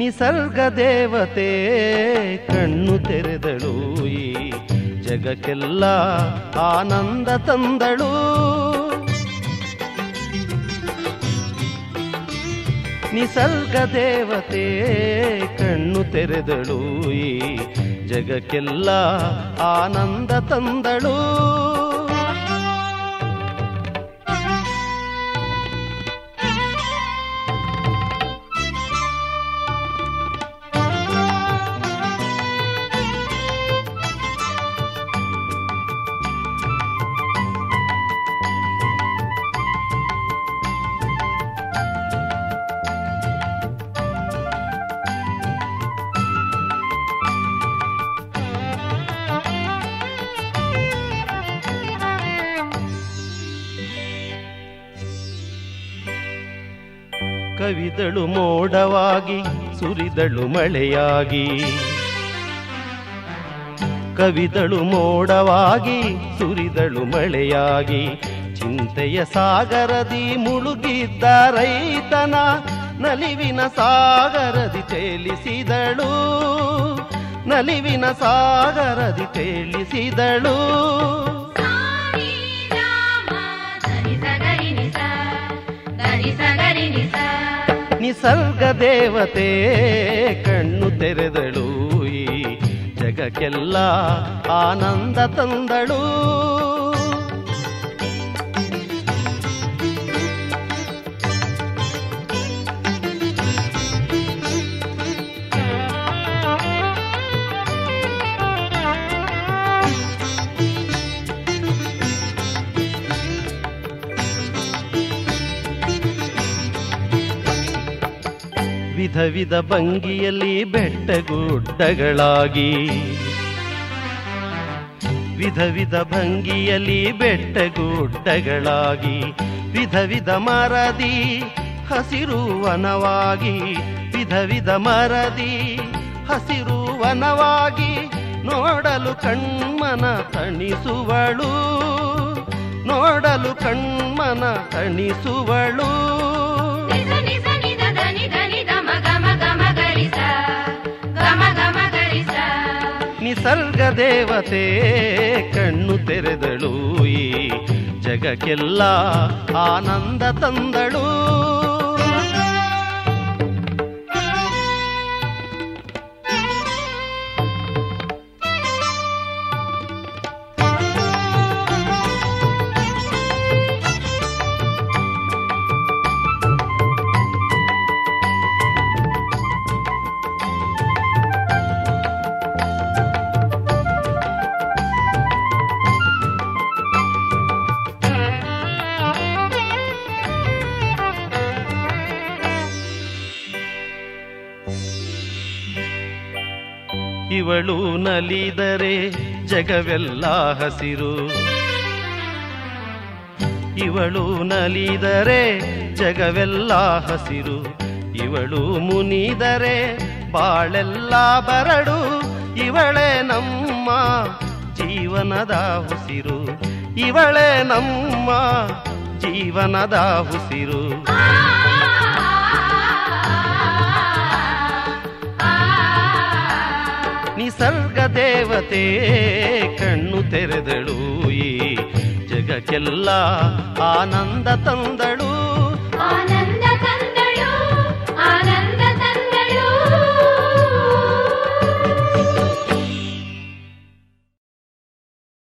ನಿಸರ್ಗ ದೇವತೆ ಕಣ್ಣು ತೆರೆದಳು ಈ ಜಗಕ್ಕೆಲ್ಲ ಆನಂದ ತಂದಳು ನಿಸರ್ಗ ದೇವತೆ ಕಣ್ಣು ತೆರೆದಳು ಈ ಜಗಕ್ಕೆಲ್ಲ ಆನಂದ ತಂದಳು ಕವಿದಳು ಮೋಡವಾಗಿ ಸುರಿದಳು ಮಳೆಯಾಗಿ ಕವಿದಳು ಮೋಡವಾಗಿ ಸುರಿದಳು ಮಳೆಯಾಗಿ ಚಿಂತೆಯ ಸಾಗರದಿ ಮುಳುಗಿದ್ದ ರೈತನ ನಲಿವಿನ ಸಾಗರದಿ ತೇಲಿಸಿದಳು ನಲಿವಿನ ಸಾಗರದಿ ತೇಲಿಸಿದಳು ಸಾರಿ ರಾಮ ಧನಿ ಸಗರಿ ನಿಸ ಧನಿ ಸಗರಿ ನಿಸ ನಿಸರ್ಗ ದೇವತೆ ಕಣ್ಣು ತೆರೆದಳು ಈ ಜಗಕ್ಕೆಲ್ಲ ಆನಂದ ತಂದಳು ವಿಧ ವಿಧ ಭಂಗಿಯಲ್ಲಿ ಬೆಟ್ಟಗುಡ್ಡಗಳಾಗಿ ವಿಧ ವಿಧ ಭಂಗಿಯಲ್ಲಿ ಬೆಟ್ಟಗುಡ್ಡಗಳಾಗಿ ವಿಧ ವಿಧ ಮರದಿ ಹಸಿರು ವನವಾಗಿ ವಿಧ ವಿಧ ಮರದಿ ಹಸಿರು ವನವಾಗಿ ನೋಡಲು ಕಣ್ಮನ ತಣಿಸುವಳು ನೋಡಲು ಕಣ್ಮನ ತಣಿಸುವಳು ನಿಸ ನಿಸ ನಿದ ಧನಿ ಧನಿ ಧಮ ಗಮ ಗಮ ಗರಿಸ ಗಮ ಗಮ ಗರಿಸ ನಿಸರ್ಗ ದೇವತೆ ಕಣ್ಣು ತೆರೆದಳು ಈ ಜಗಕ್ಕೆಲ್ಲ ಆನಂದ ತಂದಳು ಇವಳು ನಲಿದರೆ ಜಗವೆಲ್ಲ ಹಸಿರು ಇವಳು ನಲಿದರೆ ಜಗವೆಲ್ಲ ಹಸಿರು ಇವಳು ಮುನಿದರೆ ಬಾಳೆಲ್ಲ ಬರಡು ಇವಳೇ ನಮ್ಮ ಜೀವನದ ಉಸಿರು ಇವಳೇ ನಮ್ಮ ಜೀವನದ ಉಸಿರು ನಿಸರ್ಗ ದೇವತೆ ಕಣ್ಣು ತೆರೆದಳು ಈ ಜಗಕ್ಕೆಲ್ಲ ಆನಂದ ತಂದಳು